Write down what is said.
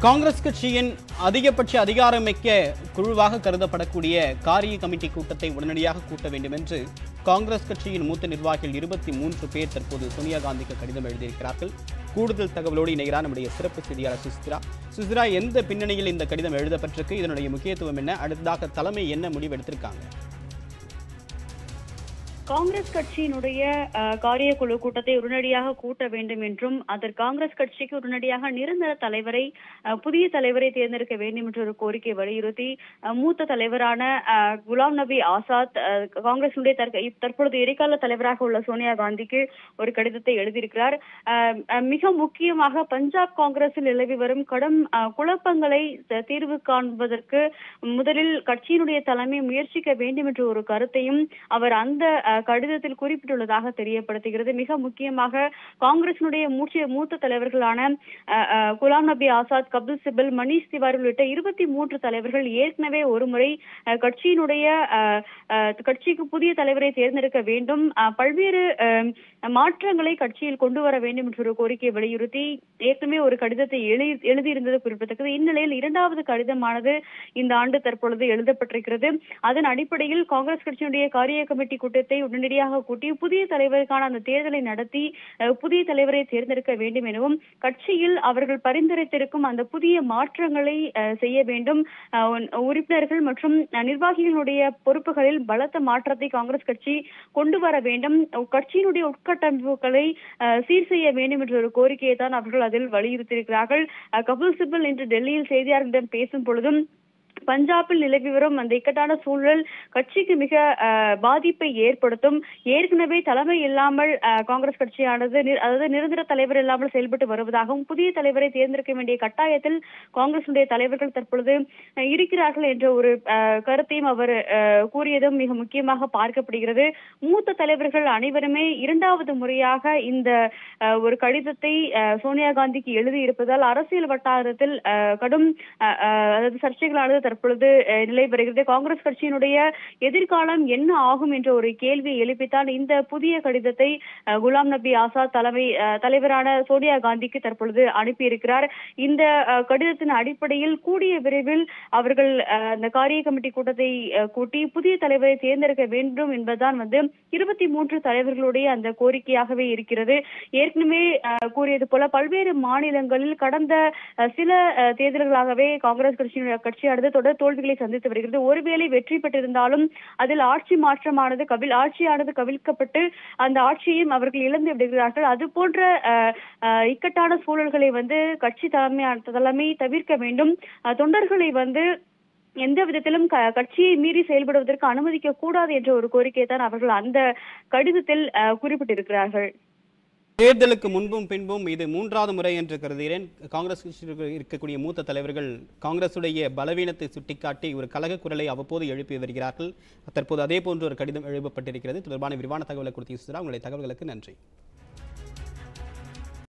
காங்கிரஸ் கட்சியின் அதிகபட்ச அதிகாரமிக்க குழுவாக கருதப்படக்கூடிய காரிய கமிட்டி கூட்டத்தை உடனடியாக கூட்ட வேண்டும் என்று காங்கிரஸ் கட்சியின் மூத்த நிர்வாகிகள் இருபத்தி மூன்று பேர் தற்போது சோனியா காந்திக்கு கடிதம் எழுதியிருக்கிறார்கள் கூடுதல் தகவலோடு இணைகிறார் நம்முடைய சிறப்பு செய்தியாளர் சுசித்ரா சுசித்ரா எந்த பின்னணியில் இந்த கடிதம் எழுதப்பட்டிருக்கு இதனுடைய முக்கியத்துவம் என்ன அடுத்ததாக தலைமை என்ன முடிவு எடுத்திருக்காங்க காங்கிரஸ் கட்சியினுடைய அஹ், காரியக்குழு கூட்டத்தை உடனடியாக கூட்ட வேண்டும் என்றும் அதற்கு காங்கிரஸ் கட்சிக்கு உடனடியாக நிரந்தர தலைவரை அஹ், புதிய தலைவரை தேர்ந்தெடுக்க வேண்டும் என்ற ஒரு கோரிக்கை வலியுறுத்தி அஹ், மூத்த தலைவரான அஹ், குலாம் நபி ஆசாத் அஹ், காங்கிரசினுடைய தற்க- இப் தற்பொழுது இடைக்கால தலைவராக உள்ள சோனியா காந்திக்கு ஒரு கடிதத்தை எழுதியிருக்கிறார் அஹ், அஹ், மிக முக்கியமாக பஞ்சாப் காங்கிரஸில் நிலவி வரும் கடும் அஹ், குழப்பங்களை த- தீர்வு காண்பதற்கு முதலில் கட்சியினுடைய தலைமை முயற்சிக்க வேண்டும் என்ற ஒரு கருத்தையும் அவர் அந்த அஹ், கடிதத்தில் குறிப்பிட்டுள்ளதாக தெரியப்படுத்துகிறது மிக முக்கியமாக காங்கிரசினுடைய மூச்சிய மூத்த தலைவர்களான அஹ், அஹ், குலாம் நபி ஆசாத் கபில் சிபல் மணீஷ் திவாரி உள்ளிட்ட இருபத்தி மூன்று தலைவர்கள் ஏற்கனவே ஒருமுறை அஹ், கட்சியினுடைய அஹ், அஹ், கட்சிக்கு புதிய தலைவரை தேர்ந்தெடுக்க வேண்டும் அஹ், பல்வேறு அஹ், மாற்றங்களை கட்சியில் கொண்டு வர வேண்டும் என்ற ஒரு கோரிக்கையை வலியுறுத்தி ஏற்கனவே ஒரு கடிதத்தை எழுதி எழுதியிருந்தது குறிப்பிடத்தக்கது இந்நிலையில் இரண்டாவது கடிதமானது இந்த ஆண்டு தற்பொழுது எழுதப்பட்டிருக்கிறது அதன் அடிப்படையில் காங்கிரஸ் கட்சியினுடைய காரிய கமிட்டி கூட்டத்தை உடனடியாக கூட்டி புதிய தலைவருக்கான அந்த தேர்தலை நடத்தி அஹ், புதிய தலைவரை தேர்ந்தெடுக்க வேண்டும் எனவும் கட்சியில் அவர்கள் பரிந்துரைத்திருக்கும் அந்த புதிய மாற்றங்களை அஹ், செய்ய வேண்டும் அஹ், உன்- உறுப்பினர்கள் மற்றும் அஹ், நிர்வாகிகளுடைய பொறுப்புகளில் பலத்த மாற்றத்தை காங்கிரஸ் கட்சி கொண்டு வர வேண்டும் கட்சியினுடைய உட்கட்டமைப்புகளை அஹ், சீர் செய்ய வேண்டும் என்ற ஒரு கோரிக்கையை தான் அவர்கள் அதில் வலியுறுத்தியிருக்கிறார்கள் அஹ், கபில் சிபல் இன்று டெல்லியில் செய்தியாளர்களிடம் பேசும் பொழுதும் பஞ்சாபில் நிலவி வரும் அந்த இக்கட்டான சூழல் கட்சிக்கு மிக அஹ், பாதிப்பை ஏற்படுத்தும் ஏற்கனவே தலைமை இல்லாமல் அஹ், காங்கிரஸ் கட்சியானது நி- அதாவது நிரந்தர தலைவர் இல்லாமல் செயல்பட்டு வருவதாகவும் புதிய தலைவரை தேர்ந்தெடுக்க வேண்டிய கட்டாயத்தில் காங்கிரசுடைய தலைவர்கள் தற்பொழுது அஹ், இருக்கிறார்கள் என்ற ஒரு அஹ், கருத்தையும் அவர் அஹ், கூறியதும் மிக முக்கியமாக பார்க்கப்படுகிறது மூத்த தலைவர்கள் அனைவருமே இரண்டாவது முறையாக இந்த அஹ், ஒரு கடிதத்தை அஹ், சோனியா காந்திக்கு எழுதி இருப்பதால் அரசியல் வட்டாரத்தில் அஹ், கடும் அஹ், அஹ், அதாவது சர்ச்சைகளானது தற்பொழுது அஹ், நிலை பெறுகிறது காங்கிரஸ் கட்சியினுடைய எதிர்காலம் என்ன ஆகும் என்ற ஒரு கேள்வியை எழுப்பித்தான் இந்த புதிய கடிதத்தை அஹ், குலாம் நபி ஆசாத் தலைமை அஹ், தலைவரான சோனியா காந்திக்கு தற்பொழுது அனுப்பியிருக்கிறார் இந்த அஹ், கடிதத்தின் அடிப்படையில் கூடிய விரைவில் அவர்கள் அஹ், அந்த காரிய கமிட்டி கூட்டத்தை அஹ், கூட்டி புதிய தலைவரை தேர்ந்தெடுக்க வேண்டும் என்பதுதான் வந்து இருபத்தி மூன்று தலைவர்களுடைய அந்த கோரிக்கையாகவே இருக்கிறது ஏற்கனவே அஹ், கூறியது போல பல்வேறு மாநிலங்களில் கடந்த அஹ், சில அஹ், தேர்தல்களாகவே காங்கிரஸ் கட்சியினுடைய கட்சியானது தொடர் தோல்விகளை சந்தித்து வருகிறது ஒருவேளை வெற்றி பெற்றிருந்தாலும் அதில் ஆட்சி மாற்றமானது கவில் ஆட்சியானது கவிழ்க்கப்பட்டு அந்த ஆட்சியையும் அவர்கள் இழந்து விடுகிறார்கள் அது போன்ற அஹ், அஹ், இக்கட்டான சூழல்களை வந்து கட்சி தலைமை தலைமை தவிர்க்க வேண்டும் அஹ், தொண்டர்களை வந்து எந்த விதத்திலும் க- கட்சியை மீறி செயல்படுவதற்கு அனுமதிக்க கூடாது என்ற ஒரு கோரிக்கையை தான் அவர்கள் அந்த கடிதத்தில் அஹ், குறிப்பிட்டிருக்கிறார்கள் தேர்தலுக்கு முன்பும் பின்பும் இது மூன்றாவது முறை என்று கருதுகிறேன் காங்கிரஸ் கட்சியில் இருக்கக்கூடிய மூத்த தலைவர்கள் காங்கிரசுடைய பலவீனத்தை சுட்டிக்காட்டி ஒரு கலக குரலை அவ்வப்போது எழுப்பி வருகிறார்கள் தற்போது அதே போன்று ஒரு கடிதம் எழுப்பப்பட்டிருக்கிறது தொடர்பான விரிவான தகவலை கொடுத்தீங்க சுதா உங்களுடைய தகவல்களுக்கு நன்றி